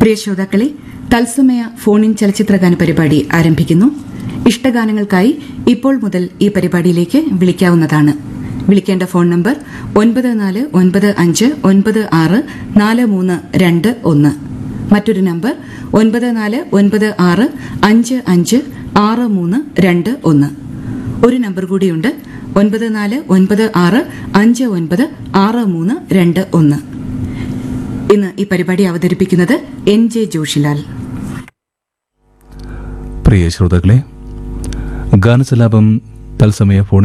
പ്രിയ ശ്രോതാക്കളെ തത്സമയ ഫോണിൻ ചലച്ചിത്രഗാന പരിപാടി ആരംഭിക്കുന്നു ഇഷ്ടഗാനങ്ങൾക്കായി ഇപ്പോൾ മുതൽ ഈ പരിപാടിയിലേക്ക് വിളിക്കാവുന്നതാണ് വിളിക്കേണ്ട ഫോൺ നമ്പർ ഒൻപത് നാല് ഒൻപത് അഞ്ച് ഒൻപത് ആറ് നാല് മൂന്ന് രണ്ട് ഒന്ന് മറ്റൊരു നമ്പർ ഒൻപത് നാല് ഒൻപത് ആറ് അഞ്ച് അഞ്ച് ആറ് മൂന്ന് രണ്ട് ഒന്ന് ഒരു നമ്പർ കൂടിയുണ്ട് ഒൻപത് നാല് ഒൻപത് ആറ് അഞ്ച് ഒൻപത് ആറ് മൂന്ന് രണ്ട് ഒന്ന് ഇന്ന് ഈ പരിപാടി അവതരിപ്പിക്കുന്നത് എൻ ജെ ജോഷിലാൽ പ്രിയ ശ്രോതാക്കളെ ഗാനസലാപം തത്സമയ ഫോൺ